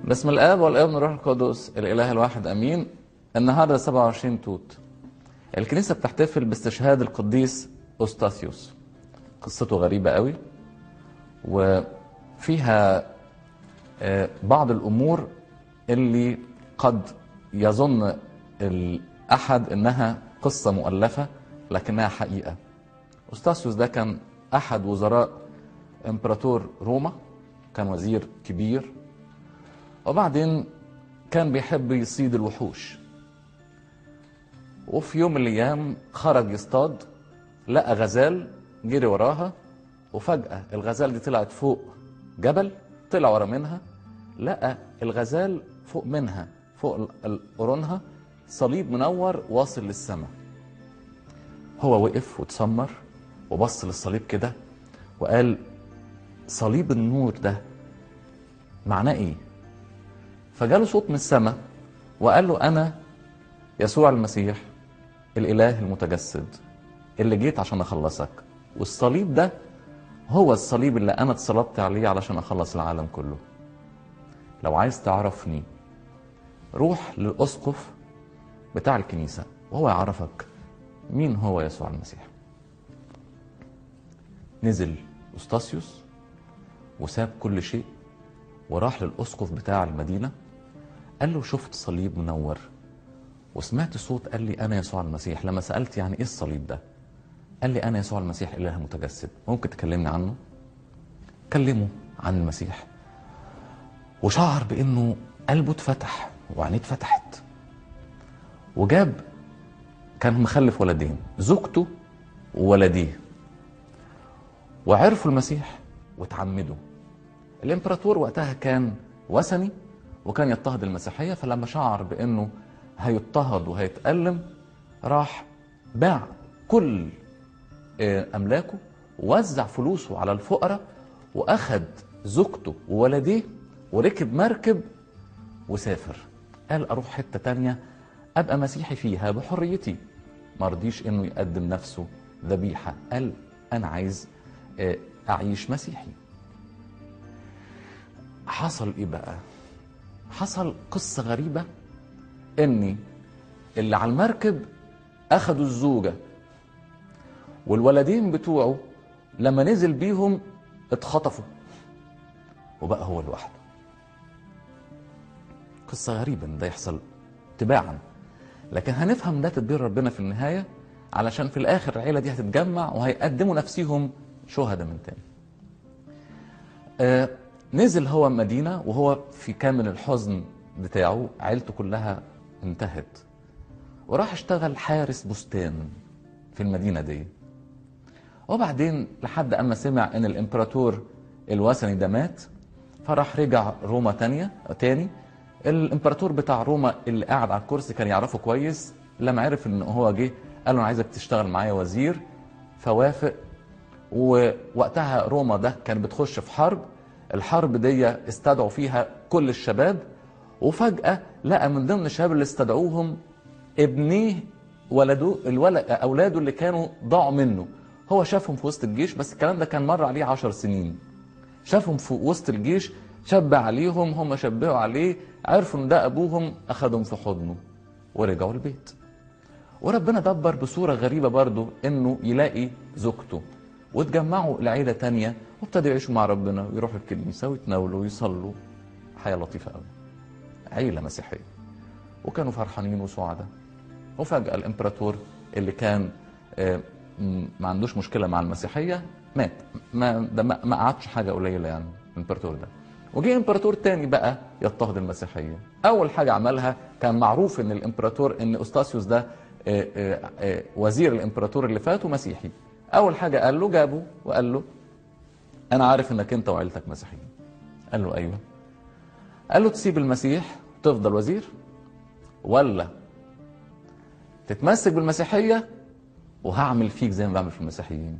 بسم الاب والابن والروح القدس الاله الواحد امين النهارده 27 توت الكنيسه بتحتفل باستشهاد القديس اوستاثيوس قصته غريبه قوي وفيها آه، بعض الامور اللي قد يظن الاحد انها قصه مؤلفه لكنها حقيقه اوستاثيوس ده كان احد وزراء امبراطور روما كان وزير كبير وبعدين كان بيحب يصيد الوحوش وفي يوم من الايام خرج يصطاد لقى غزال جري وراها وفجأة الغزال دي طلعت فوق جبل طلع ورا منها لقى الغزال فوق منها فوق ال- ال- قرونها صليب منور واصل للسماء هو وقف وتسمر وبص للصليب كده وقال صليب النور ده معناه ايه فجاله صوت من السماء وقال له انا يسوع المسيح الاله المتجسد اللي جيت عشان اخلصك والصليب ده هو الصليب اللي انا اتصلبت عليه علشان اخلص العالم كله لو عايز تعرفني روح للاسقف بتاع الكنيسه وهو يعرفك مين هو يسوع المسيح نزل أستاسيوس وساب كل شيء وراح للأسقف بتاع المدينة قال له شفت صليب منور وسمعت صوت قال لي أنا يسوع المسيح لما سألت يعني إيه الصليب ده قال لي أنا يسوع المسيح إله متجسد ممكن تكلمني عنه كلمه عن المسيح وشعر بأنه قلبه اتفتح وعينيه اتفتحت وجاب كان مخلف ولدين زوجته وولديه وعرفوا المسيح وتعمدوا الامبراطور وقتها كان وثني وكان يضطهد المسيحية فلما شعر بأنه هيضطهد وهيتألم راح باع كل آه، أملاكه ووزع فلوسه على الفقراء وأخد زوجته وولديه وركب مركب وسافر قال أروح حتة تانية أبقى مسيحي فيها بحريتي مرضيش إنه يقدم نفسه ذبيحة قال أنا عايز آه، أعيش مسيحي حصل إيه بقى حصل قصة غريبة إني اللي على المركب أخدوا الزوجة والولدين بتوعه لما نزل بيهم اتخطفوا وبقى هو لوحده قصة غريبة ان ده يحصل تباعا لكن هنفهم ده تدبير ربنا في النهاية علشان في الآخر العيلة دي هتتجمع وهيقدموا نفسهم شهداء من تاني آه نزل هو مدينة وهو في كامل الحزن بتاعه عيلته كلها انتهت وراح اشتغل حارس بستان في المدينة دي وبعدين لحد اما سمع ان الامبراطور الوثني ده مات فراح رجع روما تانية تاني الامبراطور بتاع روما اللي قاعد على الكرسي كان يعرفه كويس لما عرف ان هو جه قال له انا عايزك تشتغل معايا وزير فوافق ووقتها روما ده كان بتخش في حرب الحرب دي استدعوا فيها كل الشباب وفجأة لقى من ضمن الشباب اللي استدعوهم ابنيه ولده الولد اولاده اللي كانوا ضاعوا منه هو شافهم في وسط الجيش بس الكلام ده كان مر عليه عشر سنين شافهم في وسط الجيش شبع عليهم هم شبعوا عليه عرفوا ان ده ابوهم اخدهم في حضنه ورجعوا البيت وربنا دبر بصورة غريبة برضو انه يلاقي زوجته وتجمعوا العيلة تانية وابتدوا يعيشوا مع ربنا ويروحوا الكنيسة ويتناولوا ويصلوا حياة لطيفة قوي عيلة مسيحية وكانوا فرحانين وسعداء وفجأة الامبراطور اللي كان آه، م- ما عندوش مشكلة مع المسيحية مات ما ده ما ما قعدش حاجة قليلة يعني الامبراطور ده وجه امبراطور تاني بقى يضطهد المسيحية أول حاجة عملها كان معروف إن الامبراطور إن أوستاسيوس ده آه، آه، آه، وزير الامبراطور اللي فات ومسيحي أول حاجة قال له جابه وقال له أنا عارف إنك أنت وعيلتك مسيحيين قال له أيوه قال له تسيب المسيح تفضل وزير ولا تتمسك بالمسيحية وهعمل فيك زي ما بعمل في المسيحيين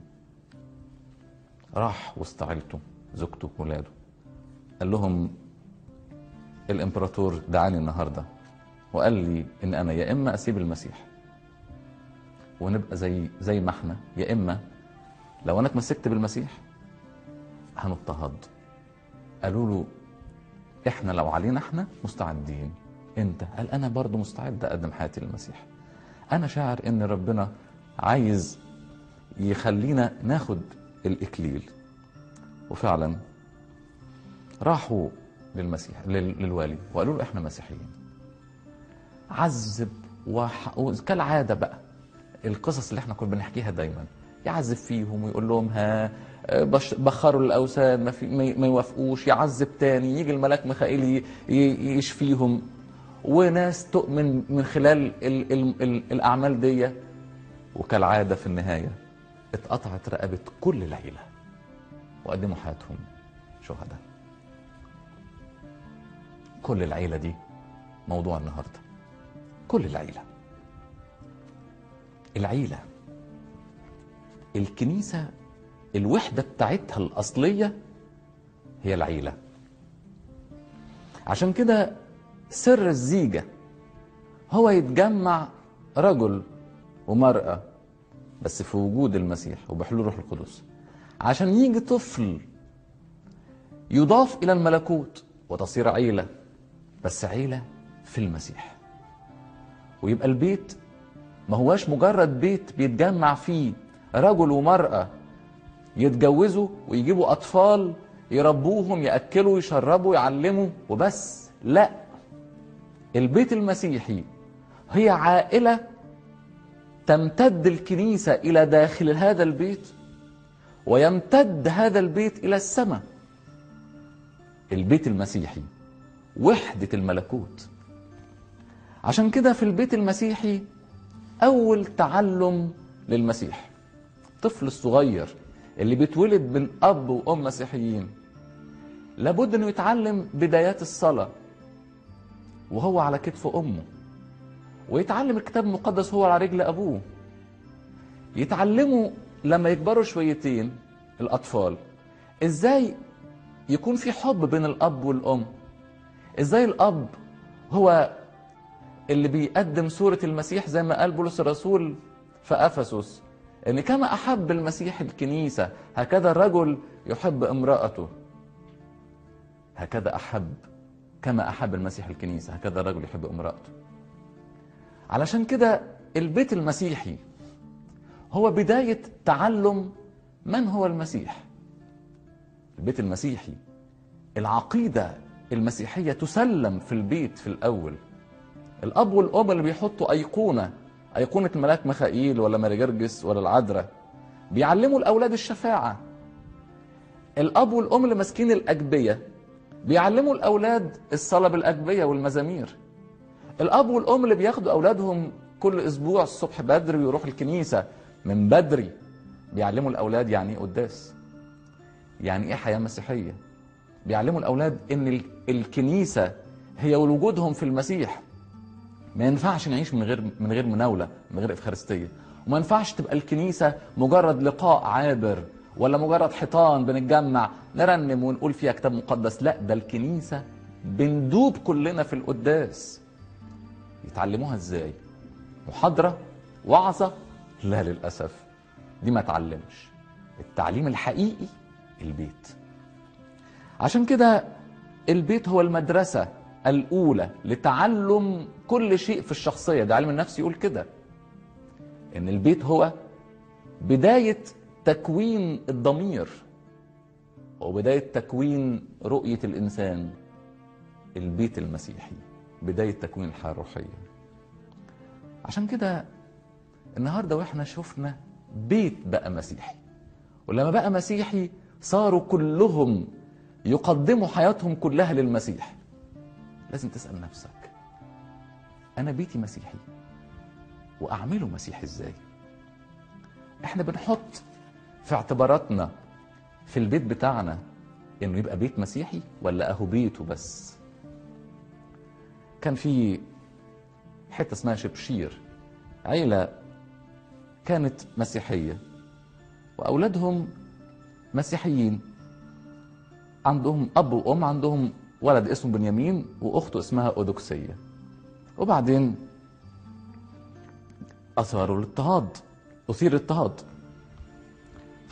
راح وسط عيلته زوجته وولاده قال لهم الامبراطور دعاني النهارده وقال لي ان انا يا اما اسيب المسيح ونبقى زي زي ما احنا يا اما لو انا اتمسكت بالمسيح هنضطهد قالوا له احنا لو علينا احنا مستعدين انت قال انا برضو مستعد اقدم حياتي للمسيح انا شاعر ان ربنا عايز يخلينا ناخد الاكليل وفعلا راحوا للمسيح لل- للوالي وقالوا له احنا مسيحيين عذب وح... وكالعاده بقى القصص اللي احنا كنا بنحكيها دايما يعذب فيهم ويقول لهم ها بش- بخروا الاوثان ما, في ما ي- ما يوافقوش يعذب تاني يجي الملاك ميخائيل ي- ي- يشفيهم وناس تؤمن من خلال ال ال ال الاعمال دي وكالعاده في النهايه اتقطعت رقبه كل العيله وقدموا حياتهم شهداء كل العيله دي موضوع النهارده كل العيله العيله الكنيسه الوحده بتاعتها الاصليه هي العيله عشان كده سر الزيجه هو يتجمع رجل ومراه بس في وجود المسيح وبحلول روح القدس عشان يجي طفل يضاف الى الملكوت وتصير عيله بس عيله في المسيح ويبقى البيت ما هواش مجرد بيت بيتجمع فيه رجل ومرأة يتجوزوا ويجيبوا أطفال يربوهم يأكلوا يشربوا يعلموا وبس لا البيت المسيحي هي عائلة تمتد الكنيسة إلى داخل هذا البيت ويمتد هذا البيت إلى السماء البيت المسيحي وحدة الملكوت عشان كده في البيت المسيحي أول تعلم للمسيح الطفل الصغير اللي بيتولد من أب وأم مسيحيين لابد أنه يتعلم بدايات الصلاة وهو على كتف أمه ويتعلم الكتاب المقدس وهو على رجل أبوه يتعلموا لما يكبروا شويتين الأطفال إزاي يكون في حب بين الأب والأم إزاي الأب هو اللي بيقدم صورة المسيح زي ما قال بولس الرسول في أفسس إن كما أحب المسيح الكنيسة هكذا الرجل يحب امرأته هكذا أحب كما أحب المسيح الكنيسة هكذا الرجل يحب امرأته علشان كده البيت المسيحي هو بداية تعلم من هو المسيح البيت المسيحي العقيدة المسيحية تسلم في البيت في الأول الاب والام اللي بيحطوا ايقونه ايقونه الملاك ميخائيل ولا ماري جرجس ولا العذراء بيعلموا الاولاد الشفاعه الاب والام اللي ماسكين الاجبيه بيعلموا الاولاد الصلاه بالاجبيه والمزامير الاب والام اللي بياخدوا اولادهم كل اسبوع الصبح بدري ويروحوا الكنيسه من بدري بيعلموا الاولاد يعني ايه قداس يعني ايه حياه مسيحيه بيعلموا الاولاد ان ال- الكنيسه هي وجودهم في المسيح ما ينفعش نعيش من غير من غير مناوله من غير افخارستيه وما ينفعش تبقى الكنيسه مجرد لقاء عابر ولا مجرد حيطان بنتجمع نرنم ونقول فيها كتاب مقدس لا ده الكنيسه بندوب كلنا في القداس يتعلموها ازاي محاضره وعظه لا للاسف دي ما تعلمش التعليم الحقيقي البيت عشان كده البيت هو المدرسة الأولى لتعلم كل شيء في الشخصية ده علم النفس يقول كده إن البيت هو بداية تكوين الضمير وبداية تكوين رؤية الإنسان البيت المسيحي بداية تكوين الحياة الروحية عشان كده النهاردة وإحنا شفنا بيت بقى مسيحي ولما بقى مسيحي صاروا كلهم يقدموا حياتهم كلها للمسيح لازم تسأل نفسك أنا بيتي مسيحي وأعمله مسيحي إزاي إحنا بنحط في اعتباراتنا في البيت بتاعنا إنه يبقى بيت مسيحي ولا أهو بيته بس كان في حتة اسمها شبشير عيلة كانت مسيحية وأولادهم مسيحيين عندهم اب وام عندهم ولد اسمه بنيامين واخته اسمها اودوكسيه وبعدين اثاروا الاضطهاد اثير الاضطهاد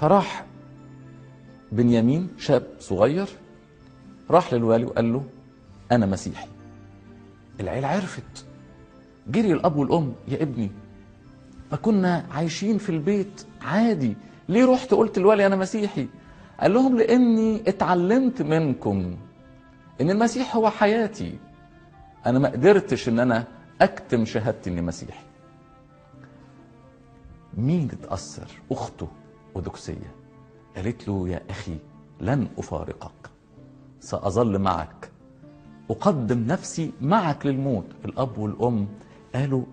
فراح بنيامين شاب صغير راح للوالي وقال له انا مسيحي العيله عرفت جري الاب والام يا ابني ما كنا عايشين في البيت عادي ليه رحت قلت لولي انا مسيحي قال لهم لاني اتعلمت منكم ان المسيح هو حياتي انا ما قدرتش ان انا اكتم شهادتي اني مسيحي مين اتاثر اخته اودوكسيه قالت له يا اخي لن افارقك ساظل معك اقدم نفسي معك للموت الاب والام قالوا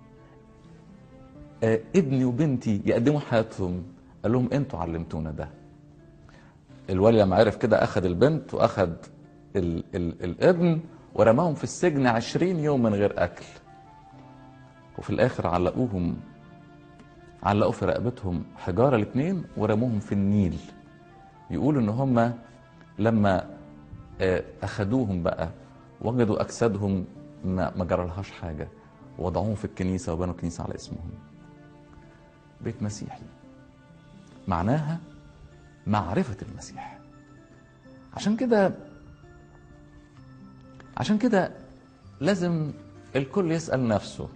آه ابني وبنتي يقدموا حياتهم قال لهم انتوا علمتونا ده الولي لما عرف كده اخذ البنت واخذ ال ال الابن ورماهم في السجن عشرين يوم من غير اكل وفي الاخر علقوهم علقوا في رقبتهم حجاره الاثنين ورموهم في النيل يقولوا ان هم لما اخذوهم بقى وجدوا اجسادهم ما ما جرالهاش حاجه وضعوهم في الكنيسه وبنوا كنيسه على اسمهم بيت مسيحي معناها معرفه المسيح عشان كده عشان كده لازم الكل يسال نفسه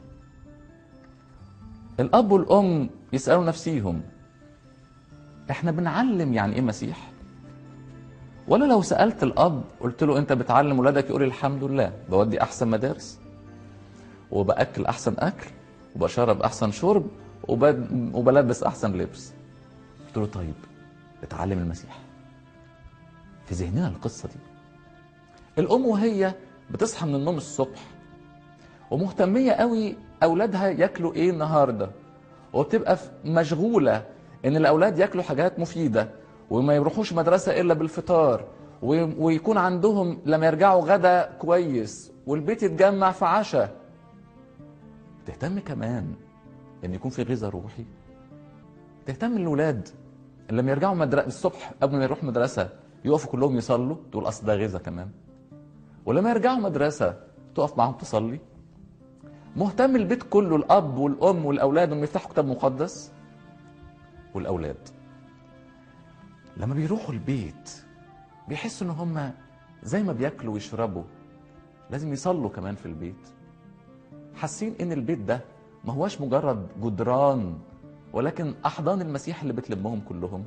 الاب والام يسالوا نفسيهم احنا بنعلم يعني ايه مسيح ولا لو سالت الاب قلت له انت بتعلم ولادك يقول الحمد لله بودي احسن مدارس وباكل احسن اكل وبشرب احسن شرب وب- وبلبس احسن لبس قلت له طيب اتعلم المسيح في ذهننا القصه دي الام وهي بتصحى من النوم الصبح ومهتميه قوي اولادها ياكلوا ايه النهارده وبتبقى ف- مشغوله ان الاولاد ياكلوا حاجات مفيده وما يروحوش مدرسه الا بالفطار و- ويكون عندهم لما يرجعوا غدا كويس والبيت يتجمع في عشاء تهتم كمان ان يكون في غذاء روحي تهتم الاولاد لما يرجعوا مدرسة الصبح قبل ما يروحوا مدرسه يقفوا كلهم يصلوا تقول اصل ده غذاء كمان ولما يرجعوا مدرسه تقف معاهم تصلي مهتم البيت كله الاب والام والاولاد انهم يفتحوا كتاب مقدس والاولاد لما بيروحوا البيت بيحسوا ان هم زي ما بياكلوا ويشربوا لازم يصلوا كمان في البيت حاسين ان البيت ده ما هواش مجرد جدران ولكن احضان المسيح اللي بتلمهم كلهم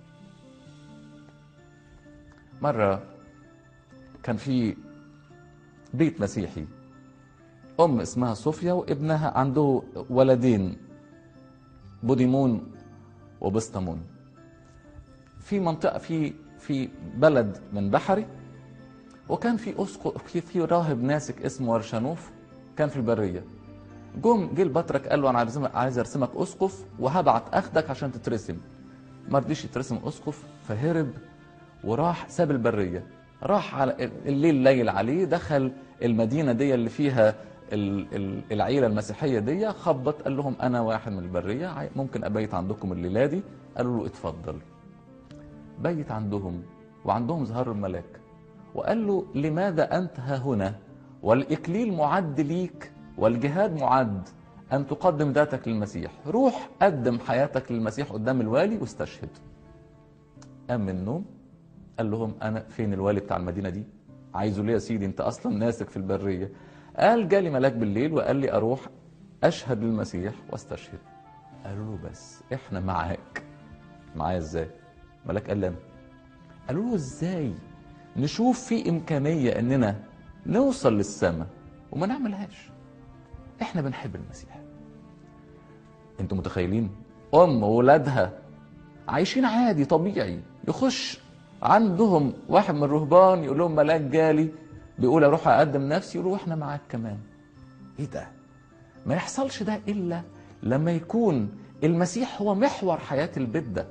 مره كان في بيت مسيحي ام اسمها صوفيا وابنها عنده ولدين بوديمون وبسطمون في منطقه في في بلد من بحري وكان في اسقف في, في راهب ناسك اسمه ورشانوف كان في البريه جم جه البطرك قال له انا عايز عايز ارسمك اسقف وهبعت اخدك عشان تترسم ما رضيش يترسم اسقف فهرب وراح ساب البريه راح على الليل ليل عليه دخل المدينه دي اللي فيها ال- ال- العيله المسيحيه دي خبط قال لهم انا واحد من البريه عاي- ممكن ابيت عندكم الليله دي قالوا له اتفضل بيت عندهم وعندهم ظهر الملاك وقال له لماذا انت ها هنا والاكليل معد ليك والجهاد معد ان تقدم ذاتك للمسيح روح قدم حياتك للمسيح قدام الوالي واستشهد قام من النوم قال لهم انا فين الوالي بتاع المدينه دي عايزه ليه يا سيدي انت اصلا ناسك في البريه قال جالي ملاك بالليل وقال لي اروح اشهد للمسيح واستشهد قالوا له بس احنا معاك معايا ازاي ملاك قال لي انا قالوا له ازاي نشوف في امكانيه اننا نوصل للسماء وما نعملهاش احنا بنحب المسيح انتوا متخيلين ام وولادها عايشين عادي طبيعي يخش عندهم واحد من الرهبان يقول لهم ملاك جالي بيقول اروح اقدم نفسي يقولوا احنا معاك كمان ايه ده ما يحصلش ده الا لما يكون المسيح هو محور حياه البيت ده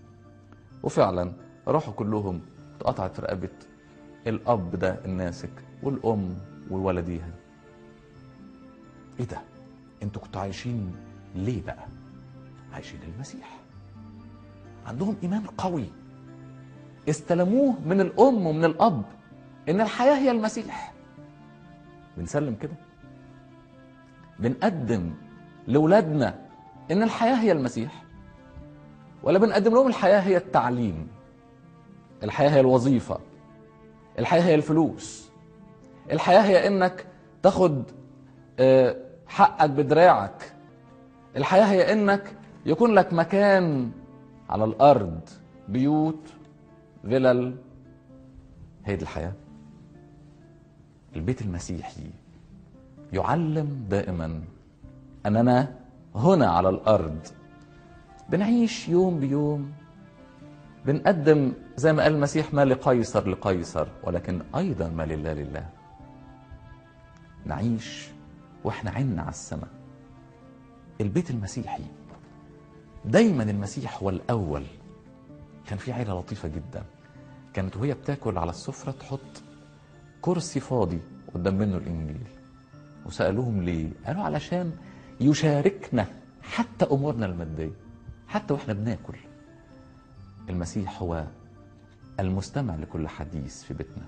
وفعلا راحوا كلهم اتقطعت رقبه الاب ده الناسك والام وولديها ايه ده انتوا كنتوا عايشين ليه بقى عايشين المسيح عندهم ايمان قوي استلموه من الام ومن الاب ان الحياه هي المسيح بنسلم كده بنقدم لاولادنا ان الحياه هي المسيح ولا بنقدم لهم الحياه هي التعليم الحياه هي الوظيفه الحياه هي الفلوس الحياة هي انك تاخد آه، حقك بدراعك الحياة هي انك يكون لك مكان على الارض بيوت فلل هي دي الحياة البيت المسيحي يعلم دائما اننا هنا على الارض بنعيش يوم بيوم بنقدم زي ما قال المسيح ما لقيصر لقيصر ولكن ايضا ما لله لله نعيش واحنا عيننا على السماء البيت المسيحي دايما المسيح هو الاول كان في عيله لطيفه جدا كانت وهي بتاكل على السفره تحط كرسي فاضي قدام منه الانجيل وسالوهم ليه قالوا علشان يشاركنا حتى امورنا الماديه حتى واحنا بناكل المسيح هو المستمع لكل حديث في بيتنا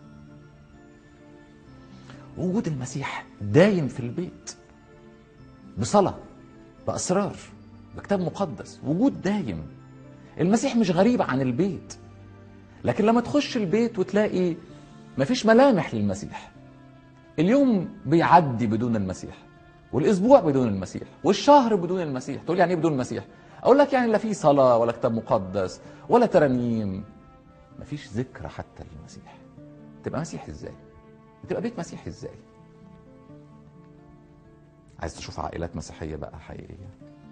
وجود المسيح دايم في البيت بصلاة بأسرار بكتاب مقدس وجود دايم المسيح مش غريب عن البيت لكن لما تخش البيت وتلاقي مفيش ملامح للمسيح اليوم بيعدي بدون المسيح والاسبوع بدون المسيح والشهر بدون المسيح تقول يعني ايه بدون المسيح اقول لك يعني لا في صلاه ولا كتاب مقدس ولا ترانيم مفيش ذكرى حتى للمسيح تبقى مسيح ازاي تبقى بيت مسيحي ازاي عايز تشوف عائلات مسيحيه بقى حقيقيه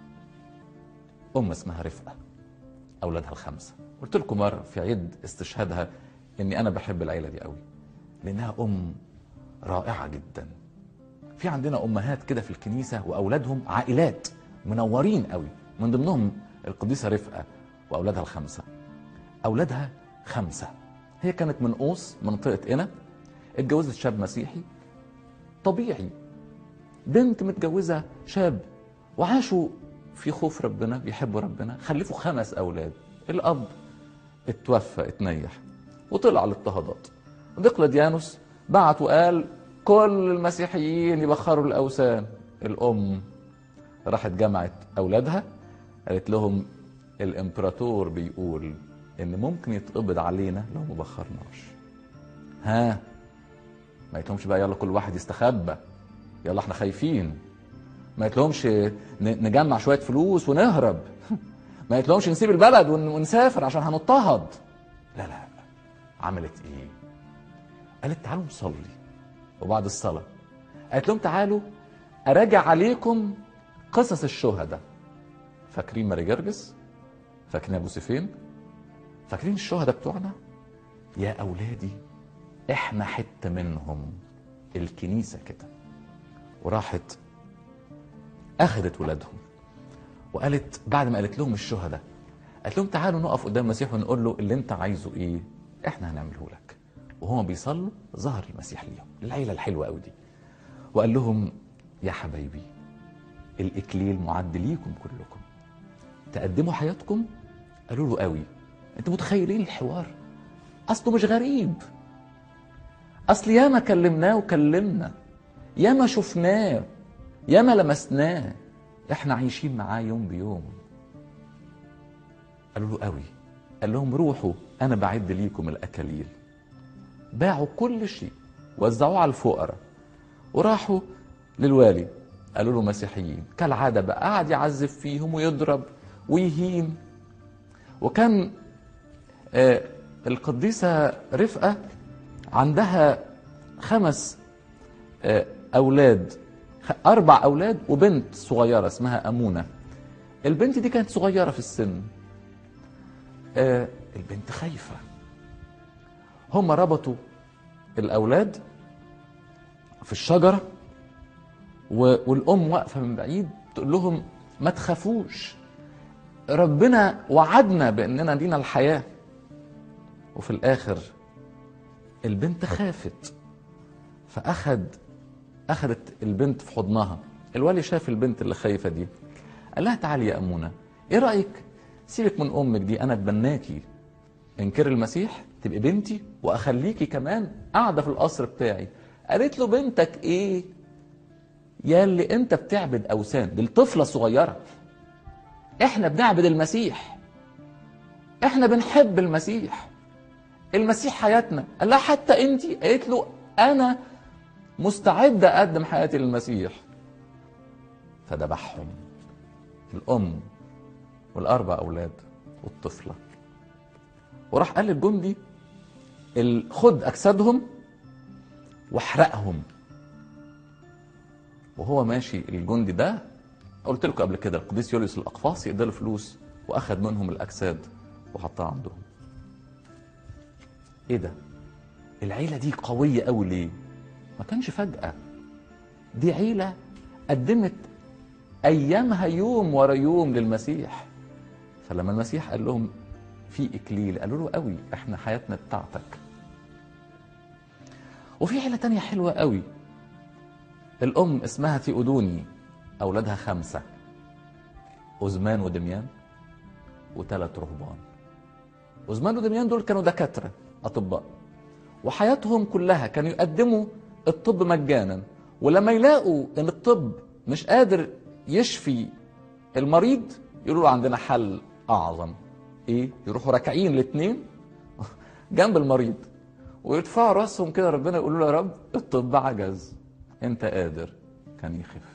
ام اسمها رفقه اولادها الخمسه قلت لكم مره في عيد استشهادها اني انا بحب العيله دي قوي لانها ام رائعه جدا في عندنا امهات كده في الكنيسه واولادهم عائلات منورين قوي من ضمنهم القديسه رفقه واولادها الخمسه اولادها خمسه هي كانت من قوس منطقه قنا اتجوزت شاب مسيحي طبيعي بنت متجوزه شاب وعاشوا في خوف ربنا بيحبوا ربنا خلفوا خمس اولاد الاب اتوفى اتنيح وطلع الاضطهادات دقلديانوس بعت وقال كل المسيحيين يبخروا الاوثان الام راحت جمعت اولادها قالت لهم الامبراطور بيقول ان ممكن يتقبض علينا لو ما بخرناش ها ما يتهمش بقى يلا كل واحد يستخبى يلا احنا خايفين ما يتلهمش ن- نجمع شويه فلوس ونهرب ما يتلهمش نسيب البلد ون- ونسافر عشان هنضطهد لا لا عملت ايه قالت تعالوا نصلي وبعد الصلاه قالت لهم تعالوا اراجع عليكم قصص الشهداء فاكرين ماري جرجس فاكرين ابو سيفين فاكرين الشهداء بتوعنا يا اولادي احنا حته منهم الكنيسه كده وراحت اخذت ولادهم وقالت بعد ما قالت لهم الشهداء قالت لهم تعالوا نقف قدام المسيح ونقول له اللي انت عايزه ايه احنا هنعمله لك وهما بيصلوا ظهر المسيح ليهم العيله الحلوه قوي دي وقال لهم يا حبايبي الاكليل معد ليكم كلكم تقدموا حياتكم قالوا له قوي انتوا متخيلين الحوار اصله مش غريب اصل ياما كلمناه وكلمنا ياما شفناه ياما لمسناه احنا عايشين معاه يوم بيوم قالوا له قوي قال لهم روحوا انا بعد ليكم الاكاليل باعوا كل شيء وزعوه على الفقراء وراحوا للوالي قالوا له مسيحيين كالعادة بقى قعد يعذب فيهم ويضرب ويهين وكان آه، القديسة رفقة عندها خمس آه، أولاد خ- أربع أولاد وبنت صغيرة اسمها أمونة البنت دي كانت صغيرة في السن آه، البنت خايفة هم ربطوا الأولاد في الشجرة و- والأم واقفة من بعيد تقول لهم ما تخافوش ربنا وعدنا بأننا لينا الحياة وفي الآخر البنت خافت فأخد أخدت البنت في حضنها الولي شاف البنت اللي خايفة دي قال لها تعالي يا أمونة إيه رأيك سيبك من أمك دي أنا اتبناكي انكر المسيح تبقي بنتي وأخليكي كمان قاعدة في القصر بتاعي قالت له بنتك إيه يا اللي أنت بتعبد أوثان دي الطفلة الصغيرة إحنا بنعبد المسيح إحنا بنحب المسيح المسيح حياتنا قال لها حتى انت قالت له انا مستعد اقدم حياتي للمسيح فذبحهم الام والاربع اولاد والطفله وراح قال للجندي ال- خد اجسادهم واحرقهم وهو ماشي الجندي ده قلت لكم قبل كده القديس يوليوس الاقفاصي اداله فلوس واخد منهم الاجساد وحطها عندهم ايه ده العيله دي قويه قوي ليه ما كانش فجاه دي عيله قدمت ايامها يوم ورا يوم للمسيح فلما المسيح قال لهم في اكليل قالوا له قوي احنا حياتنا بتاعتك وفي عيله تانية حلوه قوي الام اسمها تيودوني اولادها خمسه أزمان ودميان وثلاث رهبان أزمان ودميان دول كانوا دكاترة أطباء وحياتهم كلها كانوا يقدموا الطب مجانا ولما يلاقوا ان الطب مش قادر يشفي المريض يقولوا له عندنا حل اعظم ايه يروحوا راكعين الاثنين جنب المريض ويدفعوا راسهم كده ربنا يقولوا له يا رب الطب عجز انت قادر كان يخف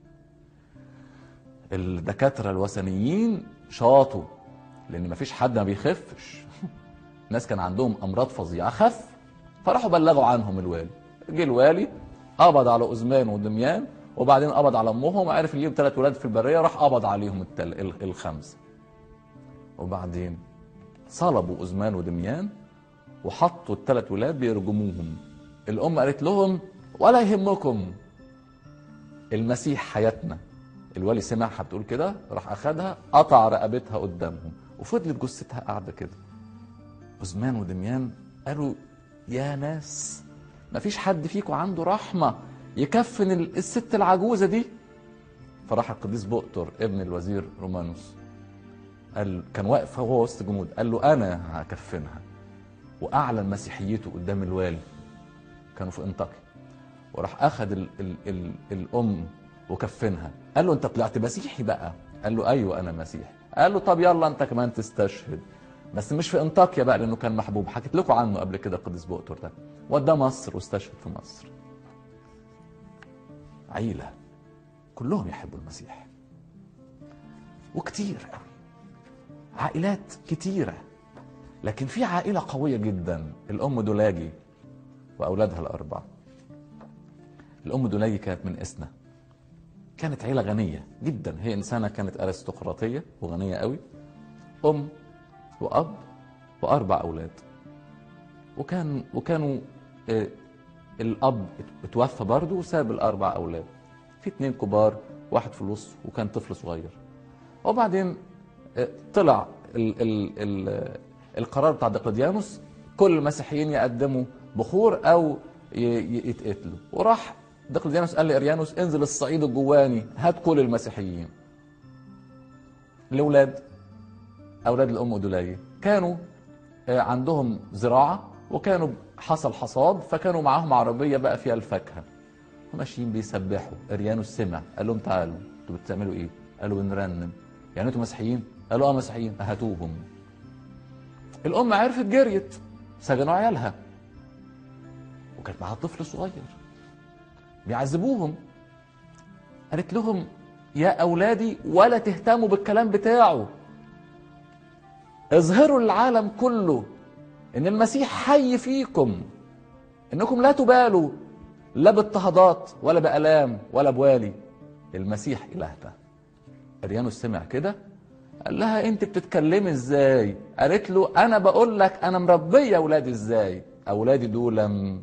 الدكاتره الوثنيين شاطوا لان مفيش حد ما بيخفش ناس كان عندهم امراض فظيعه خف فراحوا بلغوا عنهم الوالي جه الوالي قبض على أزمان ودميان وبعدين قبض على امهم عرف ليهم ثلاث ولاد في البريه راح قبض عليهم التل... ال- الخمسه وبعدين صلبوا أزمان ودميان وحطوا الثلاث ولاد بيرجموهم الام قالت لهم ولا يهمكم المسيح حياتنا الوالي سمعها بتقول كده راح اخدها قطع رقبتها قدامهم وفضلت جثتها قاعده كده أزمان ودميان قالوا يا ناس مفيش حد فيكم عنده رحمة يكفن ال- الست العجوزة دي فراح القديس بؤتر ابن الوزير رومانوس قال كان واقف هو وسط جنود قال له انا هكفنها واعلن مسيحيته قدام الوالي كانوا في انطاكيا وراح اخذ ال ال ال الام وكفنها قال له انت طلعت مسيحي بقى قال له ايوه انا مسيحي قال له طب يلا انت كمان تستشهد بس مش في انطاكيا بقى لانه كان محبوب حكيت لكم عنه قبل كده القديس بؤتر ده وداه مصر واستشهد في مصر عيله كلهم يحبوا المسيح وكتير قوي عائلات كتيره لكن في عائله قويه جدا الام دولاجي واولادها الاربعه الام دولاجي كانت من اسنا كانت عيله غنيه جدا هي انسانه كانت ارستقراطيه وغنيه قوي ام واب واربع اولاد وكان وكانوا آه، الاب اتوفى برضه وساب الاربع اولاد في اتنين كبار واحد في الوسط وكان طفل صغير وبعدين آه، طلع ال ال ال القرار بتاع دقلديانوس كل المسيحيين يقدموا بخور او ي- ي- يتقتلوا وراح دقلديانوس قال لاريانوس انزل الصعيد الجواني هات كل المسيحيين الاولاد اولاد الام ادولايه كانوا آه، عندهم زراعه وكانوا حصل حصاد فكانوا معاهم عربيه بقى فيها الفاكهه وماشيين بيسبحوا اريانوس سمع قال لهم تعالوا انتوا بتعملوا ايه؟ قالوا بنرنم يعني انتوا مسيحيين؟ قالوا اه مسيحيين هاتوهم الام عرفت جريت سجنوا عيالها وكانت معاها طفل صغير بيعذبوهم قالت لهم يا اولادي ولا تهتموا بالكلام بتاعه اظهروا للعالم كله ان المسيح حي فيكم انكم لا تبالوا لا باضطهادات ولا بالام ولا بوالي المسيح الهنا اريانوس سمع كده قال لها انت بتتكلمي ازاي قالت له انا بقول لك انا مربيه اولادي ازاي اولادي دول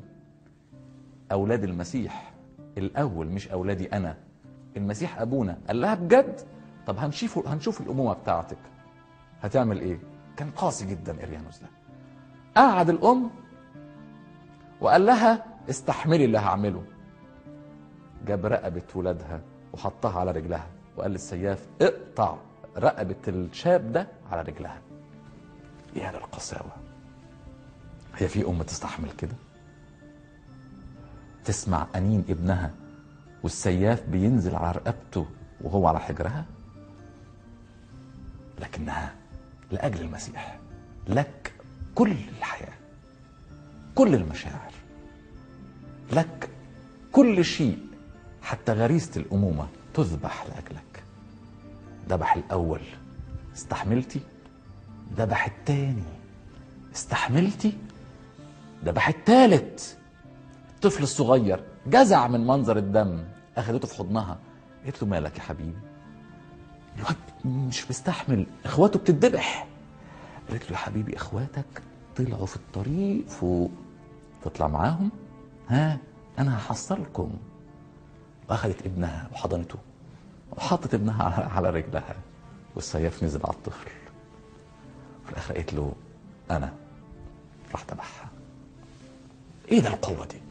اولاد المسيح الاول مش اولادي انا المسيح ابونا قال لها بجد طب هنشوف هنشوف الامومه بتاعتك هتعمل ايه كان قاسي جدا اريانوس ده قعد الام وقال لها استحملي اللي هعمله جاب رقبه ولادها وحطها على رجلها وقال للسياف اقطع رقبه الشاب ده على رجلها يا للقساوه هي في ام تستحمل كده تسمع انين ابنها والسياف بينزل على رقبته وهو على حجرها لكنها لاجل المسيح لك كل الحياه كل المشاعر لك كل شيء حتى غريزة الأمومة تذبح لأجلك ذبح الأول استحملتي ذبح التاني استحملتي ذبح التالت الطفل الصغير جزع من منظر الدم اخدته في حضنها قالت له مالك يا حبيبي الواد مش مستحمل اخواته بتتذبح قالت له يا حبيبي اخواتك طلعوا في الطريق فوق تطلع معاهم ها انا هحصلكم واخدت ابنها وحضنته وحطت ابنها على- على رجلها والسياف نزل على الطفل في الاخر قالت له انا راح ذبحها ايه ده القوه دي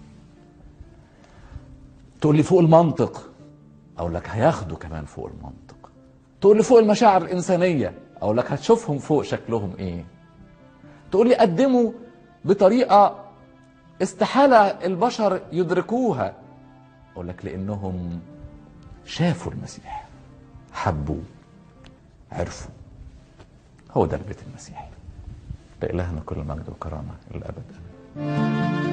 تقول لي فوق المنطق اقول لك هياخدوا كمان فوق المنطق تقول لي فوق المشاعر الانسانيه اقول لك هتشوفهم فوق شكلهم ايه تقول لي قدموا بطريقه استحاله البشر يدركوها اقول لك لانهم شافوا المسيح حبوا عرفوا هو ده البيت المسيحي لإلهنا كل مجد وكرامة للأبد آمين